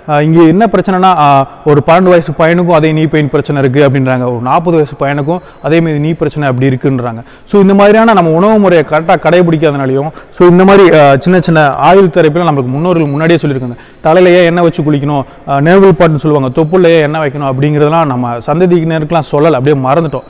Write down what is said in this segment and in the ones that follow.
இங்கே என்ன பிரச்சனைனா ஆஹ், ஒரு பன்னெண்டு வயசு பையனுக்கும் அதே நீ பெயின் பிரச்சனை இருக்குது அப்படின்றாங்க ஒரு நாற்பது வயசு பையனுக்கும் அதே மாதிரி நீ பிரச்சனை அப்படி இருக்குன்றாங்க ஸோ இந்த மாதிரியான நம்ம உணவு முறையை கரெக்டாக கடைபிடிக்காதனாலையும் ஸோ இந்த மாதிரி ஆஹ், சின்ன சின்ன ஆயுள் தெரப்பிலாம் நம்மளுக்கு முன்னோர்கள் முன்னாடியே சொல்லியிருக்காங்க தலையில ஏன் எண்ணெய் வச்சு குளிக்கணும் நேர்வல் பாட்டுன்னு சொல்லுவாங்க தொப்புல ஏன் எண்ணெய் வைக்கணும் அப்படிங்கிறதெல்லாம் நம்ம சந்ததியினருக்குலாம் சொல்லலை அப்படியே மறந்துட்டோம்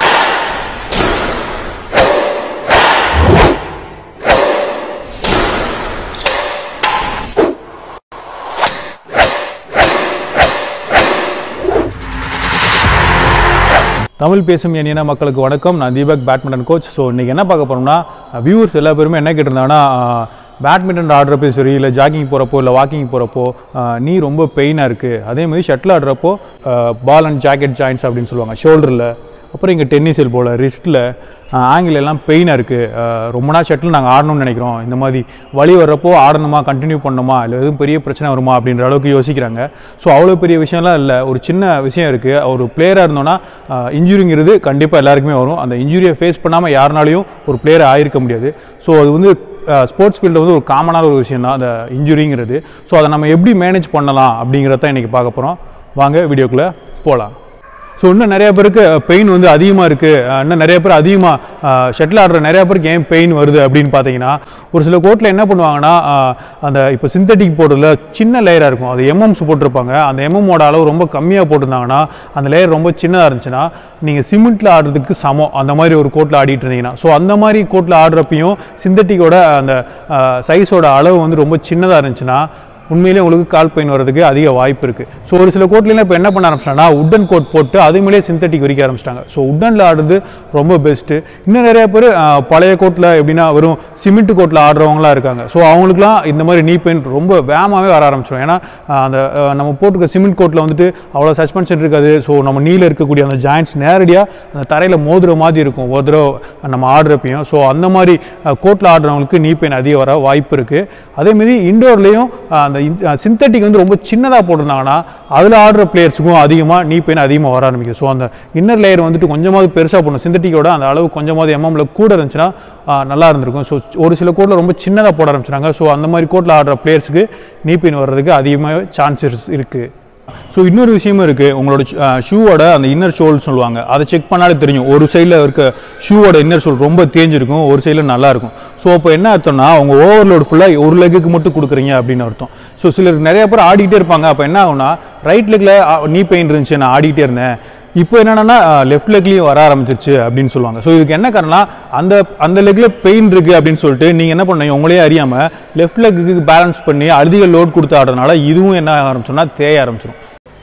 தமிழ் பேசும் என் இன மக்களுக்கு வணக்கம் நான் தீபக் பேட்மிண்டன் கோச் ஸோ இன்றைக்கி என்ன பார்க்க போகிறோம்னா வியூவர்ஸ் எல்லா பேருமே என்ன கேட்டிருந்தாங்கன்னா பேட்மிண்டன் ஆடுறப்போ சரி இல்லை ஜாகிங் போகிறப்போ இல்லை வாக்கிங் போகிறப்போ நீ ரொம்ப பெயினாக இருக்குது அதே மாதிரி ஷட்டில் ஆடுறப்போ பால் அண்ட் ஜாக்கெட் ஜாயின்ஸ் அப்படின்னு சொல்லுவாங்க ஷோல்டரில் அப்புறம் இங்கே டென்னிஸ் எல்போல ரிஸ்ட்டில் ஆங்கிள் எல்லாம் பெயினாக இருக்குது ரொம்ப நாள் ஷட்டில் நாங்கள் ஆடணும்னு நினைக்கிறோம் இந்த மாதிரி வலி வர்றப்போ ஆடணுமா கண்டினியூ பண்ணணுமா இல்லை எதுவும் பெரிய பிரச்சனை வருமா அப்படின்ற அளவுக்கு யோசிக்கிறாங்க ஸோ அவ்வளோ பெரிய விஷயம்லாம் இல்லை ஒரு சின்ன விஷயம் இருக்குது ஒரு பிளேயராக இருந்தோன்னா இன்ஜுரிங்கிறது கண்டிப்பாக எல்லாருக்குமே வரும் அந்த இன்ஜுரியை ஃபேஸ் பண்ணாமல் யாருனாலையும் ஒரு பிளேயர் ஆயிருக்க முடியாது ஸோ அது வந்து ஸ்போர்ட்ஸ் ஃபீல்டில் வந்து ஒரு காமனான ஒரு விஷயம் தான் அந்த இன்ஜுரிங்கிறது ஸோ அதை நம்ம எப்படி மேனேஜ் பண்ணலாம் அப்படிங்கிறத இன்றைக்கி பார்க்க போகிறோம் வாங்க வீடியோக்குள்ளே போகலாம் ஸோ இன்னும் நிறைய பேருக்கு பெயின் வந்து அதிகமாக இருக்குது இன்னும் நிறைய பேர் அதிகமாக ஷட்டில் ஆடுற நிறைய பேருக்கு ஏன் பெயின் வருது அப்படின்னு பார்த்தீங்கன்னா ஒரு சில கோர்ட்டில் என்ன பண்ணுவாங்கன்னா ஆஹ், அந்த இப்போ சிந்தட்டிக் போர்டில் சின்ன லேயராக இருக்கும் அது எம்எம்ஸ் போட்டிருப்பாங்க அந்த எம்எம்மோட அளவு ரொம்ப கம்மியாக போட்டிருந்தாங்கன்னா அந்த லேயர் ரொம்ப சின்னதாக இருந்துச்சுன்னா நீங்கள் சிமெண்ட்டில் ஆடுறதுக்கு சமம் அந்த மாதிரி ஒரு கோர்ட்டில் ஆடிட்டு இருந்தீங்கன்னா ஸோ அந்த மாதிரி கோர்ட்டில் ஆடுறப்பையும் சிந்தட்டிக்கோட அந்த சைஸோட அளவு வந்து ரொம்ப சின்னதாக இருந்துச்சுன்னா உண்மையிலே உங்களுக்கு கால் பெயின் வரதுக்கு அதிக வாய்ப்பு இருக்குது ஸோ ஒரு சில கோட்லாம் இப்போ என்ன பண்ண ஆரம்பிச்சிட்டாங்கன்னா உட்டன் கோட் போட்டு அது மேலேயே சிந்தட்டிக் விரிக்க ஆரம்பிச்சிட்டாங்க ஸோ உட்டனில் ஆடுறது ரொம்ப பெஸ்ட்டு இன்னும் நிறைய பேர் ஆஹ், பழைய கோட்டில் எப்படின்னா வெறும் சிமெண்ட் கோட்டில் ஆடுறவங்களாம் இருக்காங்க ஸோ அவங்களுக்குலாம் இந்த மாதிரி நீ பெயின் ரொம்ப வேகமாகவே வர ஆரம்பிச்சிடும் ஏன்னா ஆஹ், அந்த ஆஹ், நம்ம போட்டுக்க சிமெண்ட் கோட்டில் வந்துட்டு அவ்வளோ சஸ்பென்ஷன் இருக்காது ஸோ நம்ம நீல இருக்கக்கூடிய அந்த ஜாயின்ட்ஸ் நேரடியாக அந்த தரையில் மோதுற மாதிரி இருக்கும் ஒரு தடவை நம்ம ஆடுறப்பையும் ஸோ அந்த மாதிரி கோட்டில் ஆடுறவங்களுக்கு நீ பெயின் அதிகம் வர வாய்ப்பு இருக்குது அதேமாரி இண்டோர்லேயும் அந்த சிந்தட்டிக் வந்து ரொம்ப சின்னதாக போட்டிருந்தாங்கன்னா அதில் ஆடுற பிளேயர்ஸுக்கும் அதிகமாக நீ பெயின் அதிகமாக வர ஆரம்பிக்கும் ஸோ அந்த இன்னர் லேயர் வந்துட்டு கொஞ்சமாவது பெருசாக போடணும் சிந்தட்டிக்கோட அந்த அளவு கொஞ்சமாவது எம்எம்ல கூட இருந்துச்சுன்னா ஆ, நல்லா இருந்திருக்கும் ஸோ ஒரு சில கோட்டில் ரொம்ப சின்னதாக போட ஆரம்பிச்சிட்டாங்க ஸோ அந்த மாதிரி கோட்டில் ஆடுற பிளேயர்ஸுக்கு நீ பெயின் வர்றதுக்கு அதிகமாக சான்சஸ் இருக்குது ஸோ இன்னொரு விஷயமும் இருக்குது உங்களோட ஷூவோட அந்த இன்னர் ஷோல் சொல்லுவாங்க அதை செக் பண்ணாலே தெரியும் ஒரு சைடில் இருக்க ஷூவோட இன்னர் ஷோல் ரொம்ப தேஞ்சிருக்கும் ஒரு சைடில் நல்லா இருக்கும் ஸோ அப்போ என்ன அர்த்தம்னா அவங்க ஓவர்லோடு ஃபுல்லாக ஒரு லெக்குக்கு மட்டும் கொடுக்குறீங்க அப்படின்னு அர்த்தம் ஸோ சிலர் நிறைய பேர் ஆடிக்கிட்டே இருப்பாங்க அப்போ என்ன ஆகும்னா ரைட் லெக்கில் நீ பெயின் இருந்துச்சு நான் ஆடிக்கிட்டே இருந்தேன் இப்போ என்னன்னா லெஃப்ட் லெக்லேயும் வர ஆரம்பிச்சிருச்சு அப்படின்னு சொல்லுவாங்க ஸோ இதுக்கு என்ன காரணம்னா அந்த அந்த லெக்கில் பெயின் இருக்கு அப்படின்னு சொல்லிட்டு நீங்கள் என்ன பண்ணீங்க உங்களே அறியாமல் லெஃப்ட் லெக்குக்கு பேலன்ஸ் பண்ணி அதிக லோட் கொடுத்து ஆடுறதுனால இதுவும் என்ன ஆரம்பிச்சோம்னா தேய ஆரம்பிச்சிடும்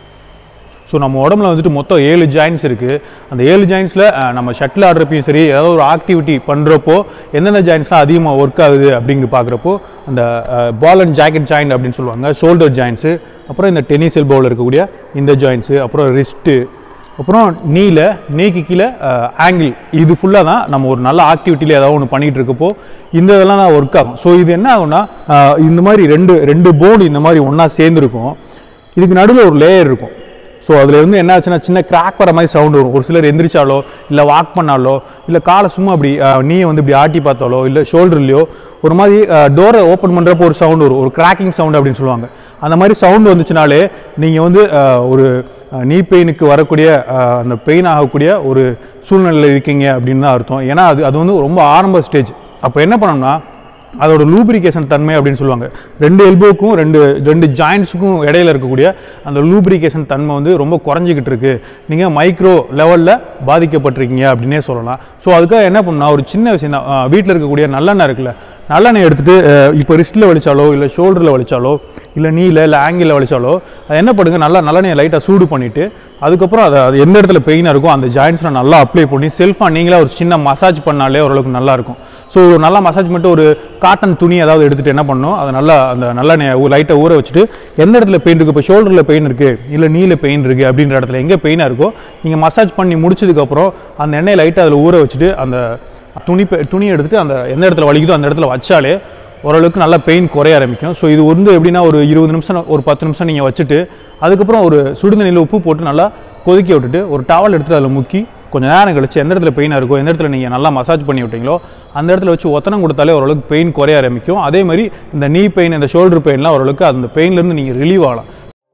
ஸோ நம்ம உடம்புல வந்துட்டு மொத்தம் ஏழு ஜாயின்ஸ் இருக்குது அந்த ஏழு ஜாயின்ஸில் நம்ம ஷட்டில் ஆடுறப்பையும் சரி ஏதாவது ஒரு ஆக்டிவிட்டி பண்ணுறப்போ எந்தெந்த ஜாயின்ஸ்லாம் அதிகமாக ஒர்க் ஆகுது அப்படிங்கிற பார்க்குறப்போ அந்த பால் அண்ட் ஜாக்கெட் ஜாயிண்ட் அப்படின்னு சொல்லுவாங்க ஷோல்டர் ஜாயின்ஸு அப்புறம் இந்த டென்னிஸ் எல்போவில் இருக்கக்கூடிய இந்த ஜாயின்ஸு அப்புறம் ரிஸ்ட்டு அப்புறம் நீல நீக்கு கீழே ஆங்கிள் இது ஃபுல்லாக தான் நம்ம ஒரு நல்ல ஆக்டிவிட்டியில் ஏதாவது ஒன்று பண்ணிகிட்டு இருக்கப்போ இந்த இதெல்லாம் தான் ஒர்க் ஆகும் ஸோ இது என்ன ஆகும்னா அஹ், இந்த மாதிரி ரெண்டு ரெண்டு போர்டு இந்த மாதிரி ஒன்றா சேர்ந்துருக்கும் இதுக்கு நடுவில் ஒரு லேயர் இருக்கும் ஸோ அதில் வந்து என்ன ஆச்சுன்னா சின்ன கிராக் வர மாதிரி சவுண்ட் வரும் ஒரு சிலர் எந்திரிச்சாலோ இல்லை வாக் பண்ணாலோ இல்லை காலை சும்மா அப்படி நீயை வந்து இப்படி ஆட்டி பார்த்தாலோ இல்லை ஷோல்டர்லையோ ஒரு மாதிரி டோரை ஓப்பன் பண்ணுறப்போ ஒரு சவுண்ட் வரும் ஒரு கிராக்கிங் சவுண்ட் அப்படின்னு சொல்லுவாங்க அந்த மாதிரி சவுண்ட் வந்துச்சுனாலே நீங்கள் வந்து அஹ், ஒரு நீ பெயினுக்கு வரக்கூடிய அஹ், அந்த பெயின் ஆகக்கூடிய ஒரு சூழ்நிலையில் இருக்கீங்க அப்படின்னு தான் அர்த்தம் ஏன்னா அது அது வந்து ரொம்ப ஆரம்ப ஸ்டேஜ் அப்போ என்ன பண்ணணும்னா அதோட லூப்ரிகேஷன் தன்மை அப்படின்னு சொல்லுவாங்க ரெண்டு எல்போக்கும் ரெண்டு ரெண்டு ஜாயின்ஸுக்கும் இடையில இருக்கக்கூடிய அந்த லூப்ரிகேஷன் தன்மை வந்து ரொம்ப குறைஞ்சிக்கிட்டு இருக்கு நீங்கள் மைக்ரோ லெவலில் பாதிக்கப்பட்டிருக்கீங்க அப்படின்னே சொல்லலாம் ஸோ அதுக்காக என்ன பண்ணா ஒரு சின்ன விஷயம் தான் வீட்டில் இருக்கக்கூடிய நல்லெண்ணெய் இருக்குல்ல நல்லெண்ணெய் எடுத்துட்டு அஹ், இப்போ ரிஸ்ட்டில் வலிச்சாலோ இல்லை ஷோல்டரில் வலிச்சாலோ இல்லை நீல இல்லை ஆங்கிளில் வலிச்சாலோ அது என்ன பண்ணுங்க நல்லா நல்லெண்ணெயை லைட்டாக சூடு பண்ணிவிட்டு அதுக்கப்புறம் அதை அது எந்த இடத்துல பெயினாக இருக்கோ அந்த ஜாயின்ஸில் நல்லா அப்ளை பண்ணி செல்ஃபாக நீங்களே ஒரு சின்ன மசாஜ் பண்ணாலே ஓரளவுக்கு நல்லா இருக்கும் ஸோ நல்லா மசாஜ் பண்ணிட்டு ஒரு காட்டன் துணி ஏதாவது எடுத்துகிட்டு என்ன பண்ணணும் அதை நல்லா அந்த நல்லெண்ணெயை லைட்டாக ஊற வச்சுட்டு எந்த இடத்துல பெயின் இருக்குது இப்போ ஷோல்டரில் பெயின் இருக்குது இல்லை நீல பெயின் இருக்குது அப்படின்ற இடத்துல எங்கே பெயினாக இருக்கோ நீங்கள் மசாஜ் பண்ணி முடிச்சதுக்கப்புறம் அந்த எண்ணெயை லைட்டாக அதில் ஊற வச்சுட்டு அந்த துணி பெ- துணி எடுத்துட்டு அந்த எந்த இடத்துல வலிக்குதோ அந்த இடத்துல வச்சாலே ஓரளவுக்கு நல்லா பெயின் குறைய ஆரம்பிக்கும் ஸோ இது வந்து எப்படின்னா ஒரு இருபது நிமிஷம் ஒரு பத்து நிமிஷம் நீங்கள் வச்சுட்டு அதுக்கப்புறம் ஒரு சுடுதண்ணியில் உப்பு போட்டு நல்லா கொதிக்க விட்டுட்டு ஒரு டவல் எடுத்துட்டு அதில் முக்கி கொஞ்சம் நேரம் கழிச்சு எந்த இடத்துல பெயினாக இருக்கோ எந்த இடத்துல நீங்கள் நல்லா மசாஜ் பண்ணி விட்டீங்களோ அந்த இடத்துல வச்சு ஒத்தனம் கொடுத்தாலே ஓரளவுக்கு பெயின் குறைய ஆரம்பிக்கும் அதே மாதிரி இந்த நீ பெயின் இந்த ஷோல்டர் பெயின்லாம் ஓரளவுக்கு அந்த பெயின்லேருந்து நீங்கள் ரிலீவ் ஆகலாம்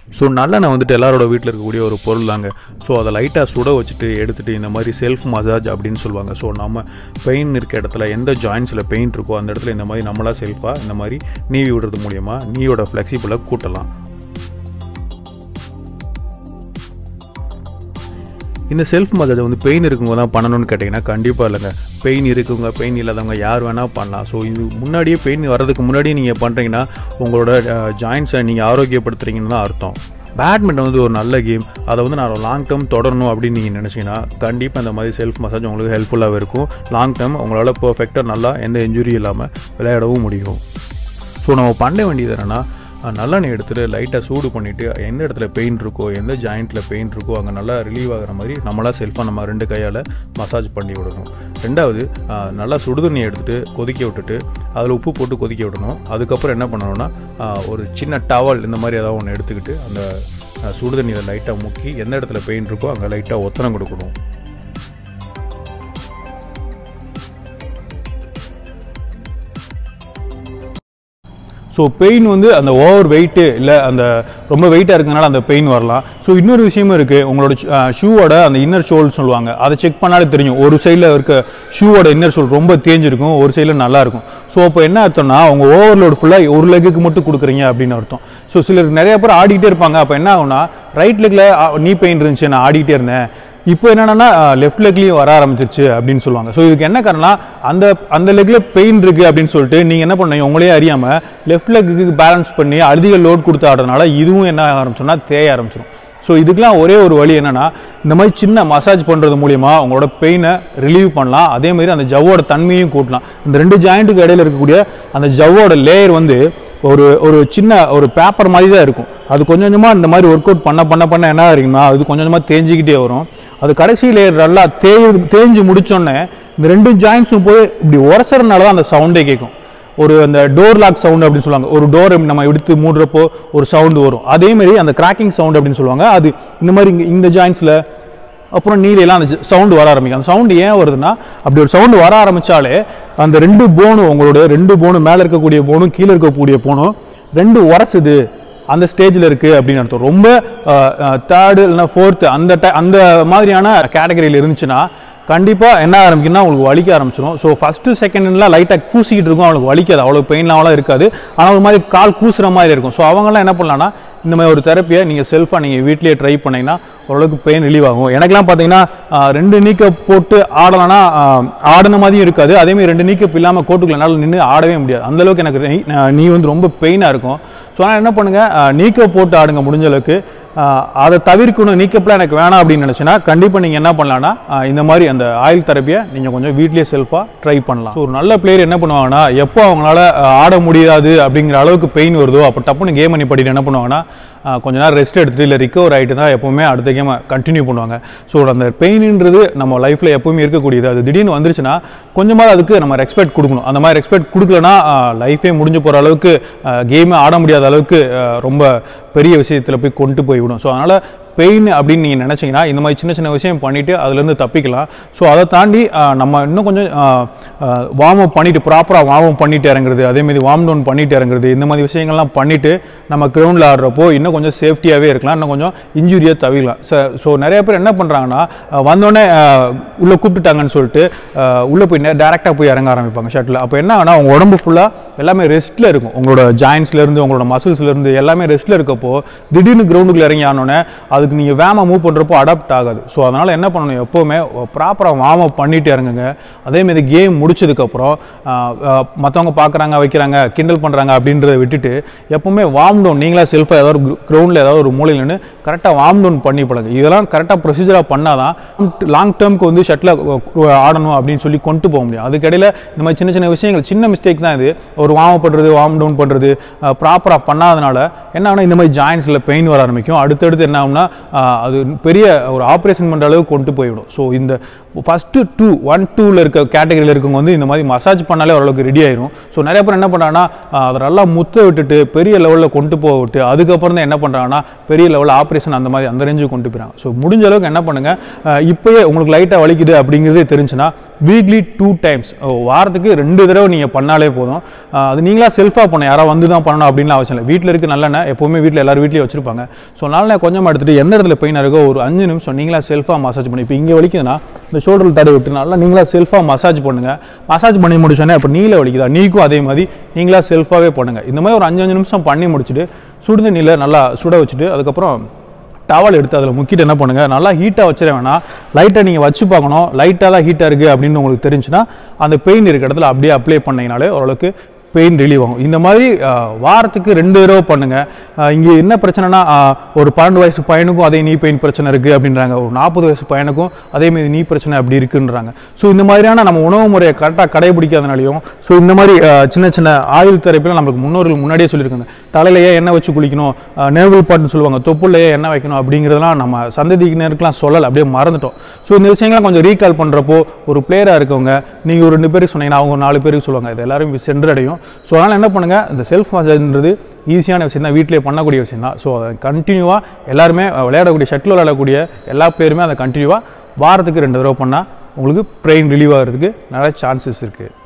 ஸோ நல்லெண்ணெய் வந்துட்டு எல்லாரோட வீட்டில் இருக்கக்கூடிய ஒரு பொருள் தாங்க ஸோ அதை லைட்டாக சுட வச்சுட்டு எடுத்துகிட்டு இந்த மாதிரி செல்ஃப் மசாஜ் அப்படின்னு சொல்லுவாங்க ஸோ நம்ம பெயின் இருக்க இடத்துல எந்த ஜாயின்ஸில் பெயின் இருக்கோ அந்த இடத்துல இந்த மாதிரி நம்மளா செல்ஃபாக இந்த மாதிரி நீவி விடுறது மூலியமாக நீயோட ஃப்ளெக்சிபிளை கூட்டலாம் இந்த செல்ஃப் மசாஜ் வந்து பெயின் இருக்கவங்க தான் பண்ணணும்னு கேட்டிங்கன்னா கண்டிப்பாக இல்லைங்க பெயின் இருக்கவங்க பெயின் இல்லாதவங்க யார் வேணால் பண்ணலாம் ஸோ இது முன்னாடியே பெயின் வர்றதுக்கு முன்னாடியே நீங்கள் பண்ணுறீங்கன்னா உங்களோட ஜாயின்ஸை நீங்கள் ஆரோக்கியப்படுத்துறீங்கன்னு தான் அர்த்தம் பேட்மிண்டன் வந்து ஒரு நல்ல கேம் அதை வந்து நான் லாங் டேர்ம் தொடரணும் அப்படின்னு நீங்கள் நினச்சிங்கன்னா கண்டிப்பாக இந்த மாதிரி செல்ஃப் மசாஜ் உங்களுக்கு ஹெல்ப்ஃபுல்லாக இருக்கும் லாங் டேர்ம் உங்களால் பர்ஃபெக்டாக நல்லா எந்த இன்ஜுரி இல்லாமல் விளையாடவும் முடியும் ஸோ நம்ம பண்ண வேண்டியது என்னென்னா நல்லெண்ணெய் எடுத்துகிட்டு லைட்டாக சூடு பண்ணிவிட்டு எந்த இடத்துல பெயின் இருக்கோ எந்த ஜாயிண்ட்டில் பெயின் இருக்கோ அங்கே நல்லா ரிலீவ் ஆகிற மாதிரி நம்மளா செல்ஃபாக நம்ம ரெண்டு கையால் மசாஜ் பண்ணி விடணும் ரெண்டாவது ஆஹ், நல்லா சுடுதண்ணி எடுத்துகிட்டு கொதிக்க விட்டுட்டு அதில் உப்பு போட்டு கொதிக்க விடணும் அதுக்கப்புறம் என்ன பண்ணணும்னா ஆஹ், ஒரு சின்ன டவல் இந்த மாதிரி ஏதாவது ஒன்று எடுத்துக்கிட்டு அந்த ஆஹ், சுடுதண்ணியில் லைட்டாக முக்கி எந்த இடத்துல பெயின் இருக்கோ அங்கே லைட்டாக ஒத்தனம் கொடுக்கணும் ஸோ பெயின் வந்து அந்த ஓவர் வெயிட்டு இல்லை அந்த ரொம்ப வெயிட்டாக இருக்கனால அந்த பெயின் வரலாம் ஸோ இன்னொரு விஷயமும் இருக்குது உங்களோட ஷூவோட அந்த இன்னர் ஷோல் சொல்லுவாங்க அதை செக் பண்ணாலே தெரியும் ஒரு சைடில் இருக்க ஷூவோட இன்னர் ஷோல் ரொம்ப தேஞ்சிருக்கும் ஒரு சைடில் நல்லா இருக்கும் ஸோ அப்போ என்ன அர்த்தம்னா அவங்க ஓவர்லோடு ஃபுல்லாக ஒரு லெக்குக்கு மட்டும் கொடுக்குறீங்க அப்படின்னு அர்த்தம் ஸோ சிலர் நிறைய பேர் ஆடிக்கிட்டே இருப்பாங்க அப்போ என்ன ஆகும்னா ரைட் லெக்கில் நீ பெயின் இருந்துச்சு நான் ஆடிக்கிட்டே இருந்தேன் இப்போ என்னன்னா லெஃப்ட் லெக்லேயும் வர ஆரம்பிச்சிருச்சு அப்படின்னு சொல்லுவாங்க ஸோ இதுக்கு என்ன காரணம் அந்த அந்த லெக்ல பெயின் இருக்கு அப்படின்னு சொல்லிட்டு நீங்க என்ன பண்ணீங்க உங்களே அறியாம லெஃப்ட் லெக்குக்கு பேலன்ஸ் பண்ணி அதிக லோட் கொடுத்து ஆடுறதுனால இதுவும் என்ன ஆரம்பிச்சோம்னா தேய ஆரம்பிச்சிடும் ஸோ இதுக்கெல்லாம் ஒரே ஒரு வழி என்னன்னா இந்த மாதிரி சின்ன மசாஜ் பண்ணுறது மூலியமா உங்களோட பெயினை ரிலீவ் பண்ணலாம் அதே மாதிரி அந்த ஜவ்வோட தன்மையும் கூட்டலாம் இந்த ரெண்டு ஜாயிண்ட்டுக்கு இடையில இருக்கக்கூடிய அந்த ஜவ்வோட லேயர் வந்து ஒரு ஒரு சின்ன ஒரு பேப்பர் மாதிரி தான் இருக்கும் அது கொஞ்சம் கொஞ்சமாக இந்த மாதிரி ஒர்க் அவுட் பண்ண பண்ண பண்ண என்ன ஆகுதுன்னா அது கொஞ்சம் கொஞ்சமாக தேஞ்சிக்கிட்டே வரும் அது கடைசி லேயர் நல்லா தேய் தேஞ்சு முடிச்சோடனே இந்த ரெண்டு ஜாயின்ஸும் போய் இப்படி உரசறனால தான் அந்த சவுண்டே கேட்கும் ஒரு அந்த டோர் லாக் சவுண்ட் அப்படின்னு சொல்லுவாங்க ஒரு டோர் நம்ம எடுத்து மூடுறப்போ ஒரு சவுண்டு வரும் அதே மாதிரி அந்த கிராக்கிங் சவுண்ட் அப்படின்னு சொல்லுவாங்க அது இந்த மாதிரி இங்க இந்த ஜாயின்ஸில் அப்புறம் நீலையெல்லாம் அந்த சவுண்டு வர ஆரம்பிக்கும் அந்த சவுண்டு ஏன் வருதுன்னா அப்படி ஒரு சவுண்டு வர ஆரம்பிச்சாலே அந்த ரெண்டு போனும் உங்களோட ரெண்டு போனும் மேலே இருக்கக்கூடிய போனும் கீழே இருக்கக்கூடிய போனும் ரெண்டு உரசுது அந்த ஸ்டேஜில் இருக்குது அப்படின்னு அர்த்தம் ரொம்ப தேர்டு இல்லைன்னா ஃபோர்த்து அந்த ti- அந்த மாதிரியான கேட்டகரியில் இருந்துச்சுன்னா கண்டிப்பாக என்ன ஆரம்பிக்குன்னா உங்களுக்கு வலிக்க ஆரம்பிச்சிடும் ஸோ ஃபஸ்ட்டு செகண்ட்லாம் லைட்டாக கூசிக்கிட்டு இருக்கும் அவங்களுக்கு வலிக்காது அவ்வளோ பெயின்லாம் இருக்காது ஆனால் ஒரு மாதிரி கால் கூசுகிற மாதிரி இருக்கும் ஸோ அவங்கெல்லாம் என்ன பண்ணலாம்னா இந்த மாதிரி ஒரு தெரப்பியை நீங்கள் செல்ஃபாக நீங்கள் வீட்லேயே ட்ரை பண்ணீங்கன்னா ஓரளவுக்கு பெயின் ரிலீவ் ஆகும் எனக்கெல்லாம் பார்த்தீங்கன்னா ஆஹ், ரெண்டு நீக்கப் போட்டு ஆடலைன்னா ஆஹ், ஆடின மாதிரியும் இருக்காது அதேமாதிரி ரெண்டு நீக்கப் இல்லாமல் கோட்டுக்குள்ள என்னால் நின்று ஆடவே முடியாது அந்த அளவுக்கு எனக்கு நீ- ஆஹ், நீ வந்து ரொம்ப பெயினாக இருக்கும் ஸோ ஆனால் என்ன பண்ணுங்கள் நீக்கப் போட்டு ஆடுங்க முடிஞ்ச அளவுக்கு ஆஹ், அதை தவிர்க்கணும் நீக்கப்பெலாம் எனக்கு வேணாம் அப்படின்னு நினச்சின்னா கண்டிப்பாக நீங்கள் என்ன பண்ணலாம்னா ஆஹ், இந்த மாதிரி அந்த ஆயில் தெரப்பியை நீங்கள் கொஞ்சம் வீட்லேயே செல்ஃபாக ட்ரை பண்ணலாம் ஸோ ஒரு நல்ல பிளேயர் என்ன பண்ணுவாங்கன்னா எப்போ அவங்களால ஆஹ், ஆட முடியாது அப்படிங்கிற அளவுக்கு பெயின் வருதோ அப்போ டப்புன்னு கேம் பண்ணி படிட்டு என்ன பண்ணுவாங்கன்னா ஆஹ், கொஞ்ச நேரம் ரெஸ்ட் எடுத்துட்டு இல்லை ரிகவர் ஆகிட்டு தான் எப்போவுமே அடுத்த கேமை கண்டினியூ பண்ணுவாங்க ஸோ அந்த பெயின்ன்றது நம்ம லைஃப்பில் எப்பவுமே இருக்கக்கூடியது அது திடீர்னு வந்துருச்சுன்னா கொஞ்சமாவது அதுக்கு நம்ம ரெஸ்பெக்ட் கொடுக்கணும் அந்த மாதிரி ரெஸ்பெக்ட் கொடுக்கலனா லைஃபே முடிஞ்சு போகிற அளவுக்கு கேமே ஆட முடியாத அளவுக்கு ஆஹ், ரொம்ப பெரிய விஷயத்தில் போய் கொண்டு போய் விடும் ஸோ அதனால் பெயின் அப்படின்னு நீங்கள் நினச்சிங்கன்னா இந்த மாதிரி சின்ன சின்ன விஷயம் பண்ணிவிட்டு அதுலேருந்து தப்பிக்கலாம் ஸோ அதை தாண்டி ஆஹ், நம்ம இன்னும் கொஞ்சம் வார்ம் அப் பண்ணிவிட்டு ப்ராப்பராக வார்ம் அப் பண்ணிட்டு இறங்குறது அதேமாதிரி வார்ம் டவுன் பண்ணிட்டு இறங்குறது இந்த மாதிரி விஷயங்கள்லாம் பண்ணிவிட்டு நம்ம கிரவுண்டில் ஆடுறப்போ இன்னும் கொஞ்சம் சேஃப்டியாகவே இருக்கலாம் இன்னும் கொஞ்சம் இன்ஜுரியை தவிரலாம் ஸோ நிறைய பேர் என்ன பண்ணுறாங்கன்னா வந்தோடனே உள்ளே கூப்பிட்டுட்டாங்கன்னு சொல்லிட்டு உள்ளே போய் டேரெக்டாக போய் இறங்க ஆரம்பிப்பாங்க ஷட்டில் அப்போ என்ன ஆகுனா உங்கள் உடம்பு ஃபுல்லாக எல்லாமே ரெஸ்ட்டில் இருக்கும் உங்களோட ஜாயின்ஸ்லேருந்து உங்களோட மசில்ஸ்லேருந்து எல்லாமே ரெஸ்ட்டில் இருக்கப்போ திடீர்னு கிரவுண்டுக்குள்ள இறங்கி ஆனோடனே அதுக்கு நீங்கள் வேமா மூவ் பண்ணுறப்போ அடாப்ட் ஆகாது ஸோ அதனால் என்ன பண்ணணும் எப்போவுமே ப்ராப்பராக வார்ம் அப் பண்ணிட்டு இறங்குங்க அதேமாதிரி கேம் முடிச்சதுக்கப்புறம் மற்றவங்க பார்க்குறாங்க வைக்கிறாங்க கிண்டல் பண்ணுறாங்க அப்படின்றத விட்டுட்டு எப்பவுமே வார்ம் டவுன் நீங்களா செல்ஃபாக ஏதாவது ஒரு கிரவுண்டில் ஏதாவது ஒரு மூலையில் நின்று கரெக்டாக வார்ம் டவுன் பண்ணி பழங்க இதெல்லாம் கரெக்டாக ப்ரொசீஜராக பண்ணால் தான் லாங் டேர்முக்கு வந்து ஷட்டில் ஆடணும் அப்படின்னு சொல்லி கொண்டு போக முடியும் அதுக்கிடையில் இந்த மாதிரி சின்ன சின்ன விஷயங்கள் சின்ன மிஸ்டேக் தான் இது ஒரு வார்ம் பண்ணுறது வார்ம் டவுன் பண்ணுறது ப்ராப்பராக பண்ணாதனால என்ன ஆகுனா இந்த மாதிரி ஜாயின்ஸில் பெயின் வர ஆரம்பிக்கும் அடுத்தடுத்து என்ன ஆகும்னா ஆஹ், அது பெரிய ஒரு ஆப்ரேஷன் பண்ணுற அளவுக்கு கொண்டு போய்விடும் ஸோ இந்த ஃபஸ்ட்டு டூ ஒன் டூவில் இருக்க கேட்டகரியில் இருக்கவங்க வந்து இந்த மாதிரி மசாஜ் பண்ணாலே ஓரளவுக்கு ரெடி ஆயிரும் ஸோ நிறைய பேர் என்ன பண்ணுறாங்கன்னா அதை நல்லா முத்த விட்டுட்டு பெரிய லெவலில் கொண்டு போக விட்டு அதுக்கப்புறம் தான் என்ன பண்ணுறாங்கன்னா பெரிய லெவலில் ஆப்ரேஷன் அந்த மாதிரி அந்த ரேஞ்சுக்கு கொண்டு போயிறாங்க ஸோ முடிஞ்ச அளவுக்கு என்ன பண்ணுங்கள் இப்போயே உங்களுக்கு லைட்டாக வலிக்குது அப்படிங்கிறதே தெரிஞ்சுன்னா வீக்லி டூ டைம்ஸ் வாரத்துக்கு ரெண்டு தடவை நீங்கள் பண்ணாலே போதும் அஹ் அது நீங்களா செல்ஃபாக பண்ண யாராவது வந்து தான் பண்ணணும் அப்படின்னு அவசியம் இல்லை வீட்டில் இருக்க நல்லெண்ணெய் எப்போவுமே வீட்டில் எல்லாரும் வீட்லேயும் வச்சிருப்பாங்க ஸோ நல்லெண்ணெய் கொஞ்சமாக எடுத்துகிட்டு எந்த இடத்துல பெயின் இருக்கோ ஒரு அஞ்சு நிமிஷம் நீங்களா செல்ஃபாக மசாஜ் பண்ணி இப்போ இங்கே வலிக்குதுன்னா இந்த ஷோல்டரில் தடவி விட்டு நல்லா நீங்களா செல்ஃபாக மசாஜ் பண்ணுங்கள் மசாஜ் பண்ணி முடிச்சோன்னே இப்போ நீல வலிக்குதா நீக்கும் அதே மாதிரி நீங்களா செல்ஃபாகவே பண்ணுங்கள் இந்த மாதிரி ஒரு அஞ்சு அஞ்சு நிமிஷம் பண்ணி முடிச்சுட்டு சுடுதண்ணியில் நல்லா சுட வச்சுட்டு அதுக்கப்புறம் டவல் எடுத்து அதில் முக்கிட்டு என்ன பண்ணுங்கள் நல்லா ஹீட்டாக வச்சிட வேணாம் லைட்டாக நீங்கள் வச்சு பார்க்கணும் லைட்டாக தான் ஹீட்டாக இருக்குது அப்படின்னு உங்களுக்கு தெரிஞ்சுன்னா அந்த பெயின் இருக்க இடத்துல அப்படியே அப்ளை பண்ணீங்கனாலே ஓரளவுக்கு பெயின் ரிலீவ் ஆகும் இந்த மாதிரி அஹ், வாரத்துக்கு ரெண்டு தடவை பண்ணுங்கள் இங்கே என்ன பிரச்சனைனா அஹ், ஒரு பன்னெண்டு வயசு பையனுக்கும் அதே நீ பெயின் பிரச்சனை இருக்குது அப்படின்றாங்க ஒரு நாற்பது வயசு பையனுக்கும் அதே மாதிரி நீ பிரச்சனை அப்படி இருக்குன்றாங்க ஸோ இந்த மாதிரியான நம்ம உணவு முறையை கரெக்டாக கடைபிடிக்காதனாலையும் ஸோ இந்த மாதிரி அஹ், சின்ன சின்ன ஆயுள் தெரப்பிலாம் நம்மளுக்கு முன்னோர்கள் முன்னாடியே சொல்லியிருக்காங்க தலையிலேயே எண்ணெய் வச்சு குளிக்கணும் நேவல் பாட்டுன்னு சொல்லுவாங்க தொப்புலையே எண்ணெய் வைக்கணும் அப்படிங்கிறதெல்லாம் நம்ம சந்ததியினருக்குலாம் சொல்லலை அப்படியே மறந்துட்டோம் ஸோ இந்த விஷயங்கள்லாம் கொஞ்சம் ரீகால் பண்ணுறப்போ ஒரு பிளேயராக இருக்கவங்க நீங்கள் ஒரு ரெண்டு பேருக்கு சொன்னீங்கன்னா அவங்க ஒரு நாலு பேருக்கு சொல்லுவாங்க இது எல்லாரும் போய் சென்றடையும் ஸோ அதனால் என்ன பண்ணுங்கள் இந்த செல்ஃப் மசாஜ்ன்றது ஈஸியான விஷயம் தான் வீட்டிலே பண்ணக்கூடிய விஷயம் தான் ஸோ அதை கண்டினியூவாக எல்லாருமே அஹ், விளையாடக்கூடிய ஷட்டில் விளையாடக்கூடிய எல்லா பிளேயருமே அதை கண்டினியூவாக வாரத்துக்கு ரெண்டு தடவை பண்ணால் உங்களுக்கு பிரெயின் ரிலீவ் ஆகிறதுக்கு நிறைய சான்சஸ் இருக்குது